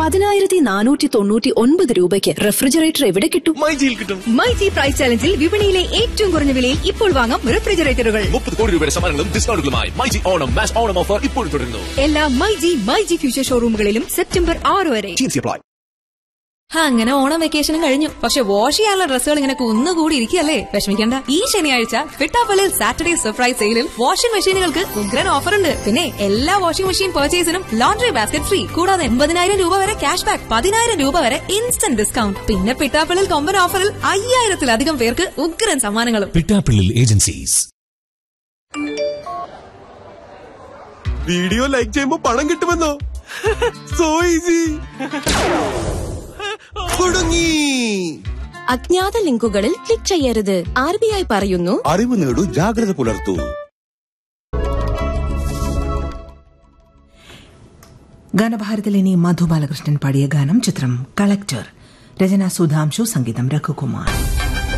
പതിനായിരത്തി നാനൂറ്റി തൊണ്ണൂറ്റി ഒൻപത് രൂപയ്ക്ക് റെഫ്രിജറേറ്റർ എവിടെ കിട്ടും മൈജിയിൽ കിട്ടും മൈജി പ്രൈസ് ചാലഞ്ചിൽ വിപണിയിലെ ഏറ്റവും കുറഞ്ഞ വിലയിൽ ഇപ്പോൾ വാങ്ങാം റെഫ്രിജറേറ്ററുകൾ മുപ്പത് കോടി രൂപയുടെ സമ്മാനങ്ങളും ഡിസ്കൗണ്ടുകളുമായി മൈജി ഓണം മാസ് ഓണം ഓഫർ ഇപ്പോഴും തുടരുന്നു എല്ലാ മൈജി മൈജി ഫ്യൂച്ചർ ഷോറൂമുകളിലും സെപ്റ്റംബർ ആറ് വരെ അപ്ലൈ അങ്ങനെ ഓണം വെക്കേഷനും കഴിഞ്ഞു പക്ഷെ വാഷ് ചെയ്യാനുള്ള ഡ്രസ്സുകൾ ഇങ്ങനെ കുന്നുകൂടി ഇരിക്കുകയല്ലേ വിഷമിക്കണ്ട ഈ ശനിയാഴ്ച ഫിട്ടാപ്പലിൽ സാറ്റർഡേ സർപ്രൈസ് സെയിലിൽ വാഷിംഗ് മെഷീനുകൾക്ക് ഉഗ്രൻ ഓഫർ ഉണ്ട് പിന്നെ എല്ലാ വാഷിംഗ് മെഷീൻ പർച്ചേസിനും ലോണ്ടറി ബാസ്ക്കറ്റ് ഫ്രീ കൂടാതെ എൺപതിനായിരം രൂപ വരെ ക്യാഷ് ബാക്ക് പതിനായിരം രൂപ വരെ ഇൻസ്റ്റന്റ് ഡിസ്കൗണ്ട് പിന്നെ പിട്ടാപ്പലിൽ കൊമ്പൻ ഓഫറിൽ അയ്യായിരത്തിലധികം പേർക്ക് ഉഗ്രൻ സമ്മാനങ്ങളും പിട്ടാപ്പിള്ളിൽ ഏജൻസീസ് വീഡിയോ ലൈക്ക് ചെയ്യുമ്പോ പണം കിട്ടുമെന്നോ സോ ഈസി കുടുങ്ങി അജ്ഞാത ലിങ്കുകളിൽ ക്ലിക്ക് ചെയ്യരുത് ആർ ബി ഐ പറയുന്നു അറിവ് നേടൂ ജാഗ്രത പുലർത്തൂ ഗാനഭാരതിൽ ഇനി മധു ബാലകൃഷ്ണൻ പാടിയ ഗാനം ചിത്രം കളക്ടർ രചന സുധാംശു സംഗീതം രഘുകുമാർ